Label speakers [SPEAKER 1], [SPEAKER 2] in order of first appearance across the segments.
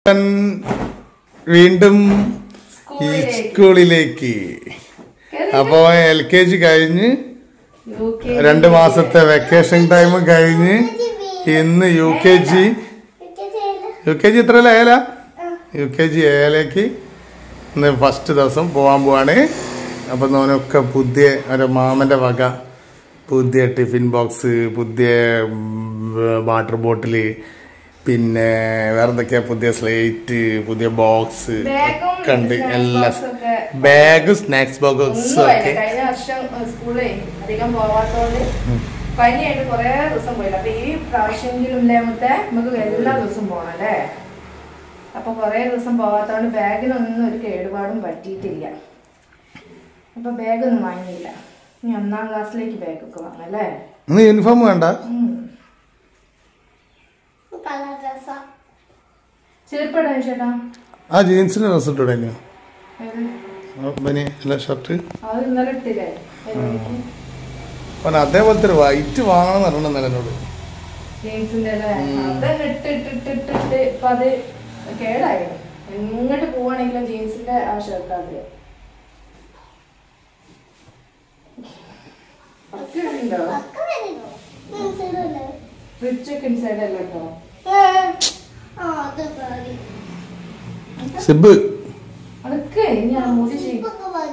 [SPEAKER 1] ഞാൻ വീണ്ടും ഈ
[SPEAKER 2] സ്കൂളിലേക്ക്.
[SPEAKER 1] സ്കൂളിലേക്ക് അപ്പോ എൽ കെ ജി കഴിഞ്ഞ്
[SPEAKER 2] യു കെ
[SPEAKER 1] രണ്ട് മാസത്തെ വെക്കേഷൻ ടൈം കഴിഞ്ഞ് ഇന്ന് U K G U K G എത്ര ഏല യു കെ ജി ഏലേക്ക് ഇന്ന് ഫസ്റ്റ് ദിവസം പോകാൻ പോവാണ് അപ്പൊ നോനൊക്കെ പുതിയ ഒരു മാമന്റെ വക പുതിയ ടിഫിൻ ബോക്സ് പുതിയ വാട്ടർ ബോട്ടില് പിന്നെ വേറെന്തൊക്കെയാ പുതിയ സ്ലേറ്റ് പുതിയ ബോക്സ്
[SPEAKER 2] ബാഗും
[SPEAKER 1] ഒക്കെ ഉണ്ട്
[SPEAKER 2] snacks
[SPEAKER 1] എല്ലാ
[SPEAKER 2] box ഒക്കെ.
[SPEAKER 1] ബാഗ് സ്നാക്സ് ബോക്സ്
[SPEAKER 2] ഒന്നുമില്ല
[SPEAKER 1] ഒക്കെ
[SPEAKER 2] കഴിഞ്ഞ വർഷം സ്കൂളിൽ അധികം പോവാത്തോണ്ട് പനിയായിട്ട് കൊറേ ദിവസം പോയില്ല അപ്പൊ ഈ പ്രാവശ്യമെങ്കിലും ലേമത്തെ നമുക്ക് എല്ലാ ദിവസവും പോണം അല്ലേ അപ്പൊ കൊറേ ദിവസം പോവാത്തോണ്ട് ബാഗിനൊന്നും ഒരു കേടുപാടും പറ്റിയിട്ടില്ല അപ്പൊ ബാഗൊന്നും വാങ്ങിയില്ല ഇനി ഒന്നാം ക്ലാസ്സിലേക്ക് ബാഗൊക്കെ വാങ്ങാം അല്ലേ
[SPEAKER 1] ഇന്ന് യൂണിഫോം വേണ്ട
[SPEAKER 2] ഉം. ചെരുപ്പിടാൻ ചേട്ടാ
[SPEAKER 1] ആ ജീൻസിന് ഡ്രസ് ഇട്ടൂടെ ഇനി?
[SPEAKER 2] ഏത്?
[SPEAKER 1] ആ, ബനി അല്ല ഷർട്ട്
[SPEAKER 2] അത് ഇന്നലെ ഇട്ടില്ലേ ഏതിലേക്ക്?
[SPEAKER 1] അവൻ അതേപോലത്തെ ഒരു വൈറ്റ് വാങ്ങണം എന്ന് പറഞ്ഞ ഇന്നലെ എന്നോട്
[SPEAKER 2] ജീൻസിന്റെ അല്ലേ അതന്നെ ഇട്ട് ഇട്ട് ഇട്ട് ഇട്ട് ഇട്ട് ഇപ്പൊ അത് കേടായി എങ്ങോട്ട് പോവാണെങ്കിലും ജീൻസിന്റെ ആ ഷർട്ട് അത് ഉണ്ടോ റിച്ച് ഒക്കെ ഇൻസൈഡ് അല്ല കേട്ടോ
[SPEAKER 1] സിബ്
[SPEAKER 2] അതൊക്കെ ഞാൻ മുടി ചെയ്യും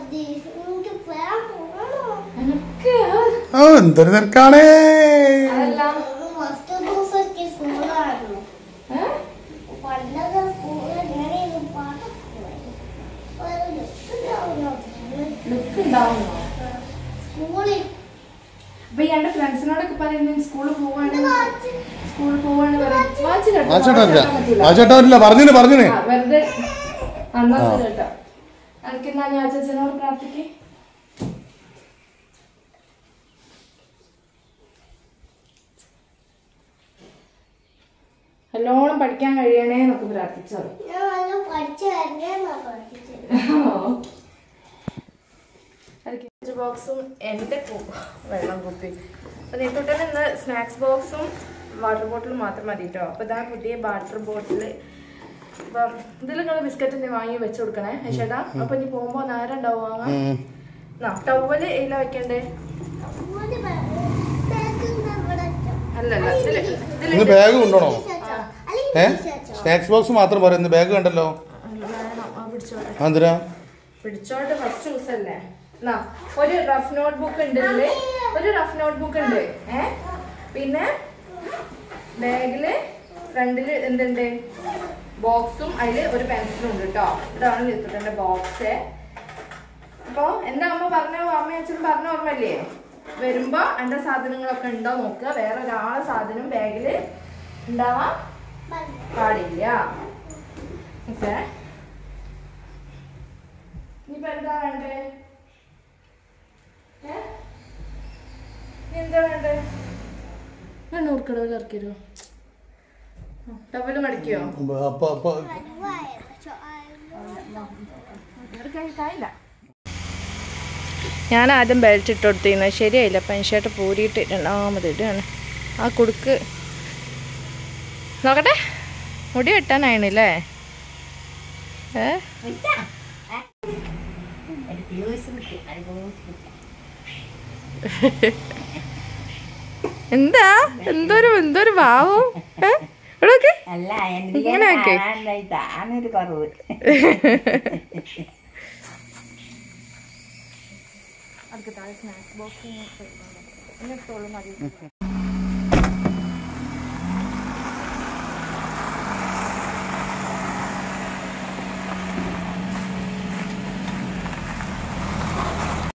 [SPEAKER 2] അതൊക്കെ
[SPEAKER 1] ആ എന്തൊരു തിരക്കാണേ
[SPEAKER 2] അതല്ല ഏ? ലുക്ക് ഉണ്ടാവുന്നോ അപ്പൊ ഈ എന്റെ ഫ്രണ്ട്സിനോടൊക്കെ പറയുന്നത് സ്കൂളിൽ പോവാണ് സ്കൂളിൽ പോവാണ് പറയും വാച്ച് കേട്ടോ
[SPEAKER 1] ആ ചേട്ടാ ഇല്ല
[SPEAKER 2] വാച്ച് കേട്ടാൻ പറ്റൂല.
[SPEAKER 1] ആ ചേട്ടാ ഇല്ല പറഞ്ഞിന് പറഞ്ഞിന്
[SPEAKER 2] ആ, വെറുതെ അന്നാ കേട്ടോ എനിക്കെന്നാ ഞാൻ അച്ഛനോട് പ്രാർത്ഥിക്കേ നല്ലോണം പഠിക്കാൻ കഴിയണേ എന്നൊക്കെ പ്രാർത്ഥിച്ചോ ബോക്സും എൻ്റെ വെള്ളം കുപ്പി അപ്പൊ നീട്ടുട്ടൻ ഇന്ന് സ്നാക്സ് ബോക്സും വാട്ടർ ബോട്ടിലും മാത്രം മതി കേട്ടോ അപ്പൊ ഇതാ പുതിയ വാട്ടർ ബോട്ടില് അപ്പൊ ഇതിൽ നിങ്ങൾ ബിസ്ക്കറ്റ് എന്തെങ്കിലും വാങ്ങി വെച്ച് കൊടുക്കണേ ചേട്ടാ അപ്പൊ ഇനി പോകുമ്പോ നേരം ഉണ്ടാവും വാങ്ങാം
[SPEAKER 1] ഉം.
[SPEAKER 2] ടവല് ഇതില വെക്കണ്ടേ അല്ലല്ല ഇതില്
[SPEAKER 1] ഇന്ന്
[SPEAKER 2] ഇതില്
[SPEAKER 1] ബാഗ് കൊണ്ടുപോണോ ഏ സ്നാക്സ് ബോക്സ് മാത്രം പറയാം ഇന്ന് ബാഗ് കണ്ടല്ലോ
[SPEAKER 2] വേണം ആ പിടിച്ചോട്ടെ
[SPEAKER 1] എന്തിനാ
[SPEAKER 2] പിടിച്ചോട്ട് ഫസ്റ്റ് ദിവസല്ലേ എന്നാ ഒരു റഫ് നോട്ട് ബുക്ക് ഉണ്ട് ഇതില് ഒരു റഫ് നോട്ട് ബുക്ക് ഉണ്ട് ഏ പിന്നെ ബാഗില് ഫ്രണ്ടില് എന്തുണ്ട് ബോക്സും അതില് ഒരു പെൻസിലും ഉണ്ട് കേട്ടോ ഇതാണ് ലിത്തുട്ടന്റെ ബോക്സ് അപ്പൊ എന്താ അമ്മ പറഞ്ഞ അമ്മ അച്ഛനും പറഞ്ഞ ഓർമ്മല്ലേ വരുമ്പോ എന്റെ സാധനങ്ങളൊക്കെ ഉണ്ടോ നോക്കുക വേറെ ഒരാളെ സാധനം ബാഗില് ഉണ്ടാവാൻ പാടില്ല ഓക്കെ ഇനിയിപ്പോ എന്താ വേണ്ടേ ഏ? ഇനി എന്താ വേണ്ടേ ഞാൻ നൂർക്കടവിൽ ഇറക്കിയോ ടവല് മടിക്കോ
[SPEAKER 1] അപ്പൊ അപ്പൊ
[SPEAKER 2] ഞാൻ ആദ്യം ബെൽറ്റ് ഇട്ട് കൊടുത്തിരുന്നത് ശരിയായില്ല പെൻഷർട്ട് പൂരിയിട്ട് രണ്ടാമത് ഇടുകയാണ് ആ കുടുക്ക് നോക്കട്ടെ മുടി വെട്ടാനായിണല്ലേ ഏ എന്താ എന്തൊരു എന്തൊരു ഭാവം ഏ? ഇവിടെ നോക്ക്.
[SPEAKER 3] അല്ല
[SPEAKER 2] ഇങ്ങനെ ആക്കി.
[SPEAKER 3] താനൊരു കുറവ്
[SPEAKER 2] അടുത്ത താഴെ സ്നാക്സ് ബോക്സ്